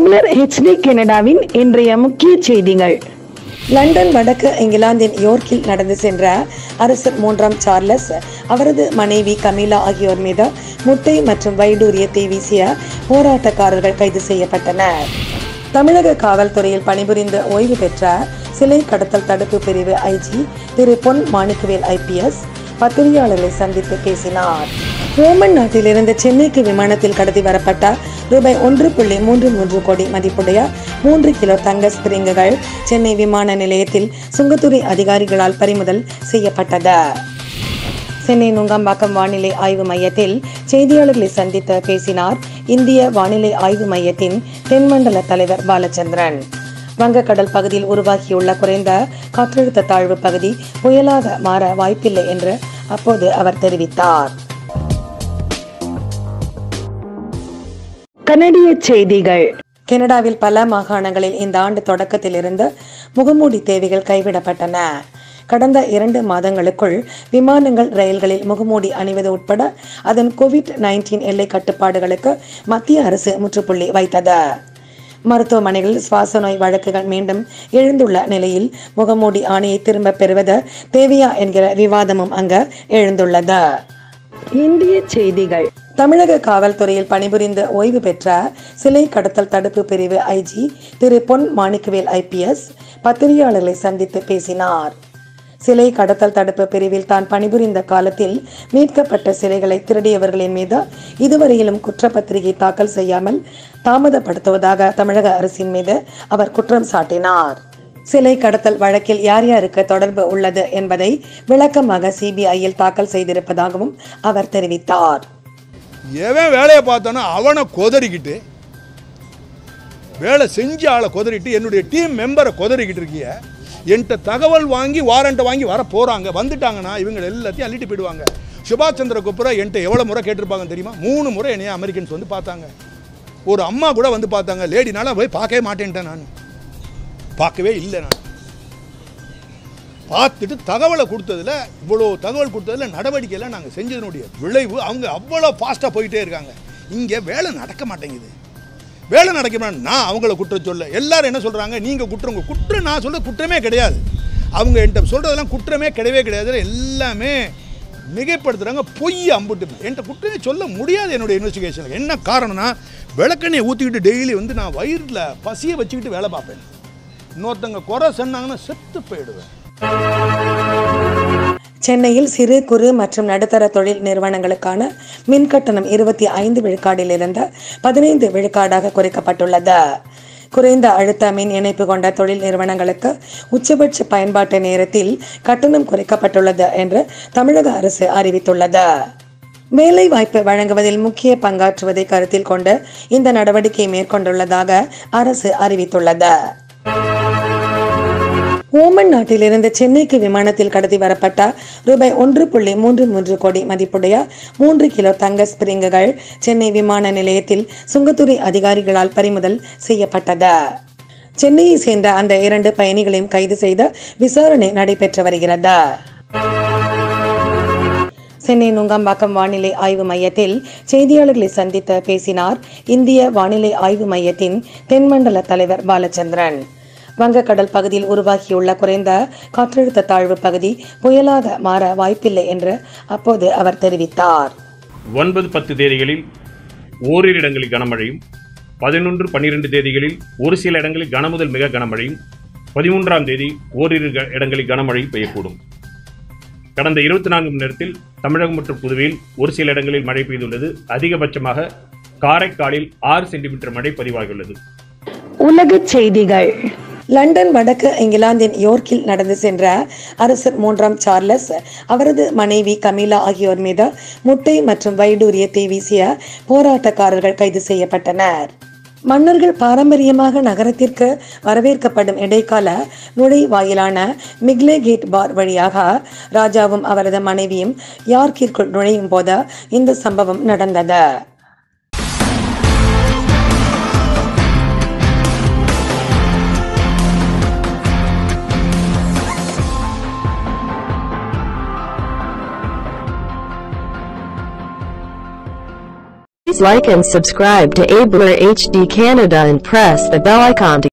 தமிழர் ஹெச்டி கனடாவின் இன்றைய முக்கிய செய்திகள் லண்டன் வடக்கு இங்கிலாந்தின் யோர்க்கில் நடந்து சென்ற அரசர் மூன்றாம் சார்லஸ் அவரது மனைவி கமிலா ஆகியோர் மீது முட்டை மற்றும் வைடூரியத்தை வீசிய போராட்டக்காரர்கள் கைது செய்யப்பட்டனர் தமிழக காவல்துறையில் பணிபுரிந்து ஓய்வு பெற்ற சிலை கடத்தல் தடுப்பு பிரிவு ஐஜி திரு பொன் மாணிக்கவேல் ஐபிஎஸ் பத்திரிகையாளர்களை சந்தித்து பேசினார் ஓமன் நாட்டிலிருந்து சென்னைக்கு விமானத்தில் கடத்தி வரப்பட்ட ரூபாய் ஒன்று புள்ளி மூன்று மூன்று கோடி மதிப்புடைய மூன்று கிலோ தங்க ஸ்பிரிங்குகள் சென்னை விமான நிலையத்தில் சுங்கத்துறை அதிகாரிகளால் பறிமுதல் செய்யப்பட்டது சென்னை நுங்கம்பாக்கம் வானிலை ஆய்வு மையத்தில் செய்தியாளர்களை சந்தித்து பேசினார் இந்திய வானிலை ஆய்வு மையத்தின் தென்மண்டல தலைவர் பாலச்சந்திரன் வங்கக்கடல் பகுதியில் உருவாகியுள்ள குறைந்த காற்றழுத்த தாழ்வு பகுதி புயலாக மாற வாய்ப்பில்லை என்று அப்போது அவர் தெரிவித்தார் கனடிய செய்திகள் கனடாவில் பல மாகாணங்களில் இந்த ஆண்டு தொடக்கத்திலிருந்து முகமூடி தேவைகள் கைவிடப்பட்டன கடந்த இரண்டு மாதங்களுக்குள் விமானங்கள் ரயில்களில் முகமூடி அணிவது உட்பட அதன் கோவிட் நைன்டீன் எல்லை கட்டுப்பாடுகளுக்கு மத்திய அரசு முற்றுப்புள்ளி வைத்தது மருத்துவமனைகளில் சுவாச நோய் வழக்குகள் மீண்டும் எழுந்துள்ள நிலையில் முகமூடி ஆணையை திரும்பப் பெறுவது தேவையா என்கிற விவாதமும் அங்கு எழுந்துள்ளது இந்திய செய்திகள் தமிழக காவல்துறையில் பணிபுரிந்து ஓய்வு பெற்ற சிலை கடத்தல் தடுப்பு பிரிவு ஐஜி திரு பொன் மாணிக்கவேல் ஐபிஎஸ் பத்திரிகையாளர்களை சந்தித்து பேசினார் சிலை கடத்தல் தடுப்பு பிரிவில் தான் பணிபுரிந்த காலத்தில் மீட்கப்பட்ட சிலைகளை திருடியவர்களின் மீது இதுவரையிலும் குற்றப்பத்திரிகை தாக்கல் செய்யாமல் தாமதப்படுத்துவதாக தமிழக அரசின் மீது அவர் குற்றம் சாட்டினார் சிலை கடத்தல் வழக்கில் யார் யாருக்கு தொடர்பு உள்ளது என்பதை விளக்கமாக சிபிஐயில் தாக்கல் செய்திருப்பதாகவும் அவர் தெரிவித்தார் எவன் வேலையை பார்த்தானோ அவனை கொதறிக்கிட்டு வேலை செஞ்ச ஆளை கொதறிட்டு என்னுடைய டீம் மெம்பரை கொதறிக்கிட்டு இருக்கிய என்கிட்ட தகவல் வாங்கி வாரண்ட்டை வாங்கி வர போகிறாங்க வந்துட்டாங்கன்னா இவங்க எல்லாத்தையும் அள்ளிட்டு போயிடுவாங்க சுபாஷ் சந்திர குப்ரா என்கிட்ட எவ்வளோ முறை கேட்டிருப்பாங்க தெரியுமா மூணு முறை என்னைய அமெரிக்கன்ஸ் வந்து பார்த்தாங்க ஒரு அம்மா கூட வந்து பார்த்தாங்க லேடினால போய் பார்க்கவே மாட்டேன்ட்டேன் நான் பார்க்கவே இல்லை நான் பார்த்துட்டு தகவலை கொடுத்ததுல இவ்வளோ தகவல் கொடுத்ததுல நடவடிக்கையில் நாங்கள் செஞ்சதனுடைய விளைவு அவங்க அவ்வளோ ஃபாஸ்ட்டாக போயிட்டே இருக்காங்க இங்கே வேலை நடக்க மாட்டேங்குது வேலை நடக்க மாட்டேங்குது. நான் அவங்கள குற்றம் சொல்ல எல்லாரும் என்ன சொல்கிறாங்க நீங்கள் குற்றம் குற்றம் நான் சொல்ல குற்றமே கிடையாது அவங்க என்கிட்ட சொல்கிறதெல்லாம் குற்றமே கிடையவே கிடையாது எல்லாமே மிகைப்படுத்துகிறாங்க பொய் அம்புட்டு என்கிட்ட குற்றமே சொல்ல முடியாது என்னுடைய இன்வெஸ்டிகேஷனில் என்ன காரணம்னா விளக்கெண்ணெயை ஊற்றிக்கிட்டு டெய்லி வந்து நான் வயிறில் பசியை வச்சுக்கிட்டு வேலை பார்ப்பேன் இன்னொருத்தங்க குறை சொன்னாங்கன்னா செத்து போயிடுவேன் சென்னையில் சிறு குறு மற்றும் நடுத்தர தொழில் நிறுவனங்களுக்கான மின் கட்டணம் இருபத்தி ஐந்து விழுக்காடிலிருந்து பதினைந்து விழுக்காடாக குறைக்கப்பட்டுள்ளது குறைந்த அழுத்த மின் இணைப்பு கொண்ட தொழில் நிறுவனங்களுக்கு உச்சபட்ச பயன்பாட்டு நேரத்தில் கட்டணம் குறைக்கப்பட்டுள்ளது என்று தமிழக அரசு அறிவித்துள்ளது வேலை வாய்ப்பு வழங்குவதில் முக்கிய பங்காற்றுவதை கருத்தில் கொண்டு இந்த நடவடிக்கை மேற்கொண்டுள்ளதாக அரசு அறிவித்துள்ளது ஓமன் நாட்டிலிருந்து சென்னைக்கு விமானத்தில் கடத்தி வரப்பட்ட ரூபாய் ஒன்று புள்ளி மூன்று மூன்று கோடி மதிப்புடைய மூன்று கிலோ தங்க ஸ்பிரிங்குகள் சென்னை விமான நிலையத்தில் சுங்கத்துறை அதிகாரிகளால் பறிமுதல் செய்யப்பட்டது சென்னையை சேர்ந்த அந்த இரண்டு பயணிகளையும் கைது செய்த விசாரணை நடைபெற்று வருகிறது சென்னை நுங்கம்பாக்கம் வானிலை ஆய்வு மையத்தில் செய்தியாளர்களை சந்தித்து பேசினார் இந்திய வானிலை ஆய்வு மையத்தின் தென்மண்டல தலைவர் பாலச்சந்திரன் வங்கக்கடல் பகுதியில் உருவாகியுள்ள குறைந்த காற்றழுத்த தாழ்வு பகுதி புயலாக மாற வாய்ப்பில்லை என்று அப்போது அவர் தெரிவித்தார் ஒன்பது பத்து தேதிகளில் ஓரிரு இடங்களில் கனமழையும் பதினொன்று பன்னிரெண்டு தேதிகளில் ஒரு சில இடங்களில் கனமுதல் மிக கனமழையும் பதிமூன்றாம் தேதி ஓரிரு க- இடங்களில் கனமழை பெய்யக்கூடும் கடந்த இருபத்தி நான்கு மணி நேரத்தில் தமிழகம் மற்றும் புதுவையில் ஒரு சில இடங்களில் மழை பெய்துள்ளது அதிகபட்சமாக காரைக்காலில் ஆறு சென்டிமீட்டர் மழை பதிவாகியுள்ளது உலக செய்திகள் லண்டன் வடக்கு இங்கிலாந்தின் யோர்க்கில் நடந்து சென்ற அரசர் மூன்றாம் சார்லஸ் அவரது மனைவி கமிலா ஆகியோர் மீது முட்டை மற்றும் வைடூரியத்தை வீசிய போராட்டக்காரர்கள் கைது செய்யப்பட்டனர் மன்னர்கள் பாரம்பரியமாக நகரத்திற்கு வரவேற்கப்படும் இடைக்கால நுழைவாயிலான மிக்லே கேட் பார் வழியாக ராஜாவும் அவரது மனைவியும் யார்க்கிற்குள் நுழையும் போது இந்த சம்பவம் நடந்தது Please like and subscribe to Abler HD Canada and press the bell icon to